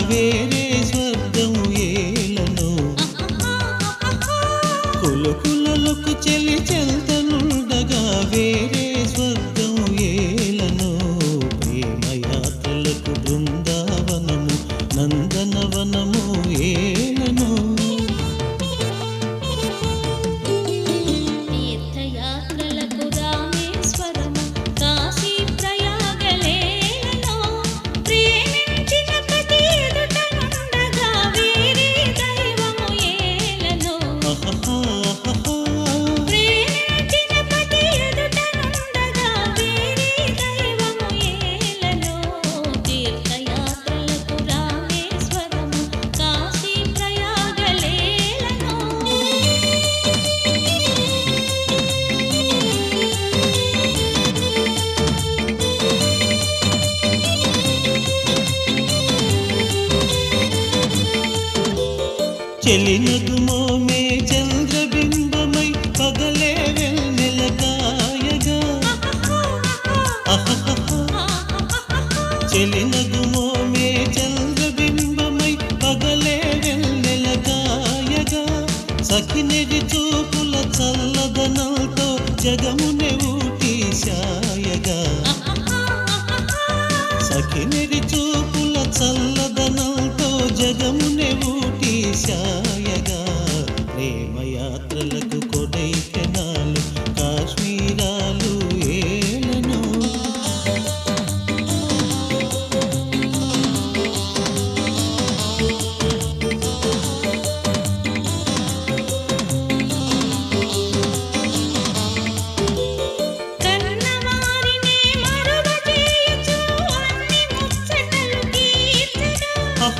వేరే స్వర్గం ఏలను కులకులలకు చెలి చెల్తనుండగా వేరే స్వర్గం ఏలను ప్రేమయాత్రలకు బృందావనము నందనవనము ఏలను తీర్థయాత్రలకు రామేశ్వరము కాశీ ప్రయాగలేలలో ప్రేమించిన ప్రతి ఎదుట ఉండగా వేరే దైవము ఏలను ప్రేమించిన ప్రతి ఎదుట ఉండగా వేరే దైవము ఏలను తీర్థయాత్రలకు రామేశ్వరము కాశీ ప్రయాగలేలను చెలినగుమోమే చంద్రబింబమై పగలే వెన్నెల కాయగా చెలినగుమోమే చంద్రబింబమై పగలే వెన్నెల కాయగా సఖినెడి చూపుల చల్లదనంతో జగమునే ఊటి సాయగా సఖినెడి చూపుల చల్లదనంతో జగమునే ఊటి సాయగా ప్రేమయాత్రలకు కొడైకెనాలు కాశ్మీరాలు ఏలను కన్నవారిని మరువచేయుచు అన్ని ముచ్చటలు తీర్చగా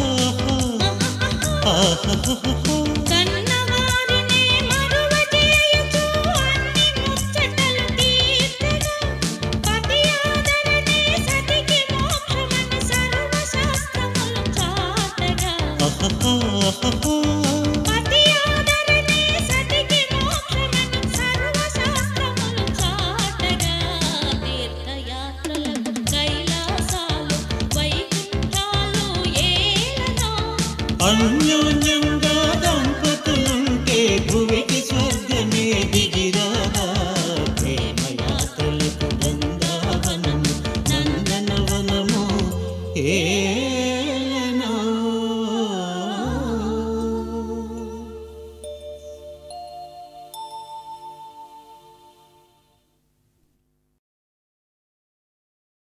కన్నవారిని మరువచేయుచు అన్ని ముచ్చటలు తీర్చగా పతి ఆదరణే సతికి మోక్షమని సర్వశాస్త్రములు చాటగా పతి ఆదరణే సతికి మోక్షమని సర్వశాస్త్రములు చాటగా తీర్థయాత్రలకు కైలాసాలు వైకుంఠాలు ఏలనో అన్యోన్యంగా దంపతులుంటే భువే